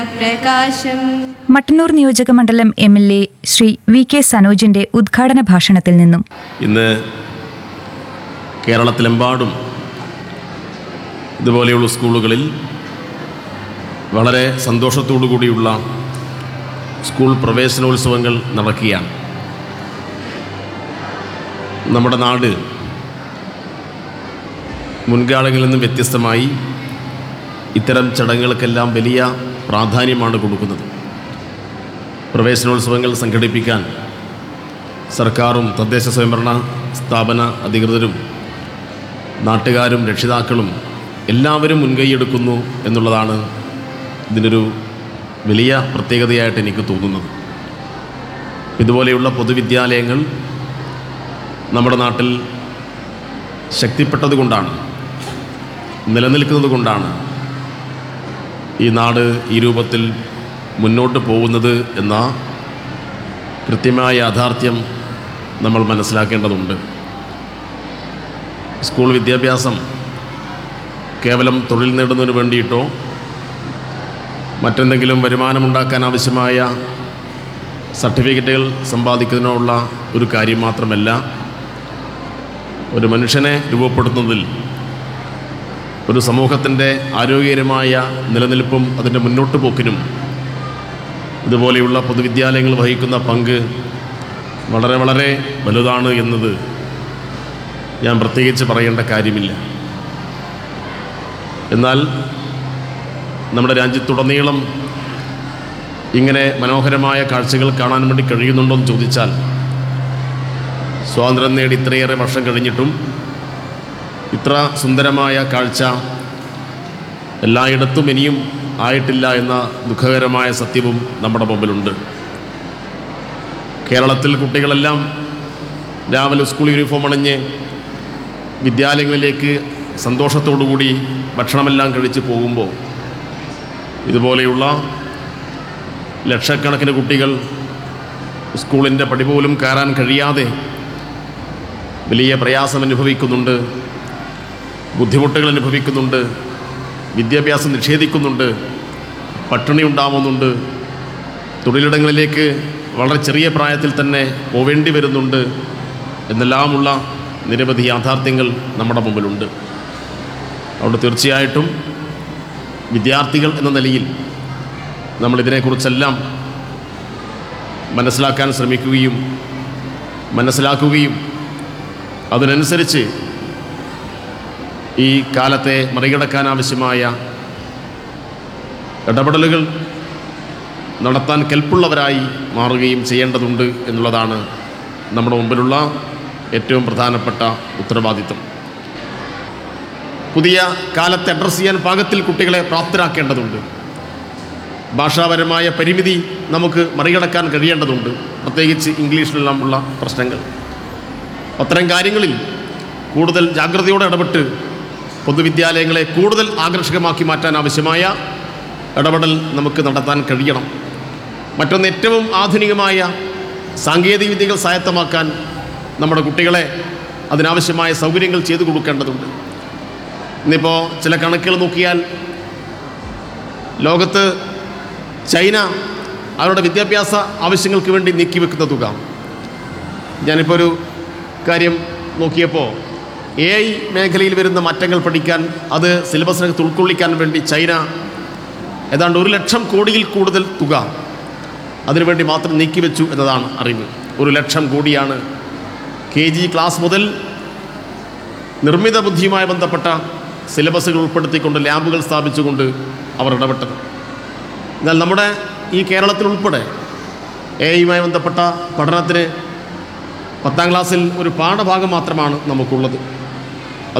പ്രകാശം മട്ടന്നൂർ നിയോജക മണ്ഡലം M L A Shri V K സനോജിന്റെ ഉദ്ഘാടന ഭാഷണത്തിൽ നിന്നും ഇന്ന് കേരളത്തിലെമ്പാടും ഇതുപോലെയുള്ള സ്കൂളുകളിൽ വളരെ സന്തോഷത്തോടു കൂടിയുള്ള സ്കൂൾ പ്രവേശനോത്സവങ്ങൾ നടക്കുകയാണ് നമ്മുടെ നാട് മുൻകാലങ്ങളിൽ നിന്നും വ്യത്യസ്തമായി ഇത്തരം ചടങ്ങുകൾക്കെല്ലാം വലിയ പ്രാധാന്യമാണ് കൊടുക്കുന്നത് പ്രവേശനോത്സവങ്ങൾ സംഘടിപ്പിക്കാൻ സർക്കാരും തദ്ദേശ സ്വയംഭരണ സ്ഥാപന അധികൃതരും നാട്ടുകാരും രക്ഷിതാക്കളും എല്ലാവരും മുൻകൈയെടുക്കുന്നു എന്നുള്ളതാണ് ഇതിനൊരു വലിയ പ്രത്യേകതയായിട്ട് എനിക്ക് തോന്നുന്നത് ഇതുപോലെയുള്ള പൊതുവിദ്യാലയങ്ങൾ നമ്മുടെ നാട്ടിൽ ശക്തിപ്പെട്ടത് കൊണ്ടാണ് നിലനിൽക്കുന്നത് കൊണ്ടാണ് ഈ നാട് ഈ രൂപത്തിൽ മുന്നോട്ട് പോകുന്നത് എന്ന കൃത്യമായ യാഥാർത്ഥ്യം നമ്മൾ മനസ്സിലാക്കേണ്ടതുണ്ട് സ്കൂൾ വിദ്യാഭ്യാസം കേവലം തൊഴിൽ നേടുന്നതിന് വേണ്ടിയിട്ടോ മറ്റെന്തെങ്കിലും വരുമാനമുണ്ടാക്കാൻ ആവശ്യമായ സർട്ടിഫിക്കറ്റുകൾ സമ്പാദിക്കുന്നതിനോ ഉള്ള ഒരു കാര്യം മാത്രമല്ല ഒരു മനുഷ്യനെ രൂപപ്പെടുത്തുന്നതിൽ ഒരു സമൂഹത്തിൻ്റെ ആരോഗ്യകരമായ നിലനിൽപ്പും അതിൻ്റെ മുന്നോട്ട് പോക്കിനും ഇതുപോലെയുള്ള പൊതുവിദ്യാലയങ്ങൾ വഹിക്കുന്ന പങ്ക് വളരെ വളരെ വലുതാണ് എന്നത് ഞാൻ പ്രത്യേകിച്ച് പറയേണ്ട കാര്യമില്ല എന്നാൽ നമ്മുടെ രാജ്യത്തുടനീളം ഇങ്ങനെ മനോഹരമായ കാഴ്ചകൾ കാണാൻ വേണ്ടി കഴിയുന്നുണ്ടോ എന്ന് ചോദിച്ചാൽ സ്വാതന്ത്ര്യം നേടി ഇത്രയേറെ വർഷം കഴിഞ്ഞിട്ടും ഇത്ര സുന്ദരമായ കാഴ്ച എല്ലായിടത്തും ഇനിയും ആയിട്ടില്ല എന്ന ദുഃഖകരമായ സത്യവും നമ്മുടെ മുമ്പിലുണ്ട് കേരളത്തിൽ കുട്ടികളെല്ലാം രാവിലെ സ്കൂൾ യൂണിഫോം അണിഞ്ഞ് വിദ്യാലയങ്ങളിലേക്ക് സന്തോഷത്തോടുകൂടി ഭക്ഷണമെല്ലാം കഴിച്ച് പോകുമ്പോൾ ഇതുപോലെയുള്ള ലക്ഷക്കണക്കിന് കുട്ടികൾ സ്കൂളിൻ്റെ പടി പോലും കയറാൻ കഴിയാതെ വലിയ പ്രയാസം അനുഭവിക്കുന്നുണ്ട് ബുദ്ധിമുട്ടുകൾ അനുഭവിക്കുന്നുണ്ട് വിദ്യാഭ്യാസം നിഷേധിക്കുന്നുണ്ട് പട്ടിണി ഉണ്ടാവുന്നുണ്ട് തൊഴിലിടങ്ങളിലേക്ക് വളരെ ചെറിയ പ്രായത്തിൽ തന്നെ പോവേണ്ടി വരുന്നുണ്ട് എന്നെല്ലാമുള്ള നിരവധി യാഥാർത്ഥ്യങ്ങൾ നമ്മുടെ മുമ്പിലുണ്ട് അതുകൊണ്ട് തീർച്ചയായിട്ടും വിദ്യാർത്ഥികൾ എന്ന നിലയിൽ നമ്മളിതിനെക്കുറിച്ചെല്ലാം മനസ്സിലാക്കാൻ ശ്രമിക്കുകയും മനസ്സിലാക്കുകയും അതിനനുസരിച്ച് ഈ കാലത്തെ മറികടക്കാൻ ആവശ്യമായ ഇടപെടലുകൾ നടത്താൻ കെൽപ്പുള്ളവരായി മാറുകയും ചെയ്യേണ്ടതുണ്ട് എന്നുള്ളതാണ് നമ്മുടെ മുമ്പിലുള്ള ഏറ്റവും പ്രധാനപ്പെട്ട ഉത്തരവാദിത്വം പുതിയ കാലത്തെ അഡ്രസ്സ് ചെയ്യാൻ പാകത്തിൽ കുട്ടികളെ പ്രാപ്തരാക്കേണ്ടതുണ്ട് ഭാഷാപരമായ പരിമിതി നമുക്ക് മറികടക്കാൻ കഴിയേണ്ടതുണ്ട് പ്രത്യേകിച്ച് ഇംഗ്ലീഷിലെല്ലാം ഉള്ള പ്രശ്നങ്ങൾ അത്തരം കാര്യങ്ങളിൽ കൂടുതൽ ജാഗ്രതയോടെ ഇടപെട്ട് പൊതുവിദ്യാലയങ്ങളെ കൂടുതൽ ആകർഷകമാക്കി മാറ്റാൻ ആവശ്യമായ ഇടപെടൽ നമുക്ക് നടത്താൻ കഴിയണം മറ്റൊന്ന് ഏറ്റവും ആധുനികമായ സാങ്കേതിക വിദ്യകൾ സ്വായത്തമാക്കാൻ നമ്മുടെ കുട്ടികളെ അതിനാവശ്യമായ സൗകര്യങ്ങൾ ചെയ്തു കൊടുക്കേണ്ടതുണ്ട് ഇന്നിപ്പോൾ ചില കണക്കുകൾ നോക്കിയാൽ ലോകത്ത് ചൈന അവരുടെ വിദ്യാഭ്യാസ ആവശ്യങ്ങൾക്ക് വേണ്ടി നീക്കിവെക്കുന്ന തുക ഞാനിപ്പോൾ ഒരു കാര്യം നോക്കിയപ്പോൾ എ ഐ മേഖലയിൽ വരുന്ന മാറ്റങ്ങൾ പഠിക്കാൻ അത് സിലബസിനകത്ത് ഉൾക്കൊള്ളിക്കാൻ വേണ്ടി ചൈന ഏതാണ്ട് ഒരു ലക്ഷം കോടിയിൽ കൂടുതൽ തുക അതിനുവേണ്ടി മാത്രം നീക്കിവെച്ചു എന്നതാണ് അറിവ് ഒരു ലക്ഷം കോടിയാണ് കെ ജി ക്ലാസ് മുതൽ നിർമ്മിത ബുദ്ധിയുമായി ബന്ധപ്പെട്ട സിലബസുകൾ ഉൾപ്പെടുത്തിക്കൊണ്ട് ലാബുകൾ സ്ഥാപിച്ചുകൊണ്ട് അവർ ഇടപെട്ടത് എന്നാൽ നമ്മുടെ ഈ കേരളത്തിൽ ഉൾപ്പെടെ എ ഐയുമായി ബന്ധപ്പെട്ട പഠനത്തിന് പത്താം ക്ലാസ്സിൽ ഒരു പാഠഭാഗം മാത്രമാണ് നമുക്കുള്ളത്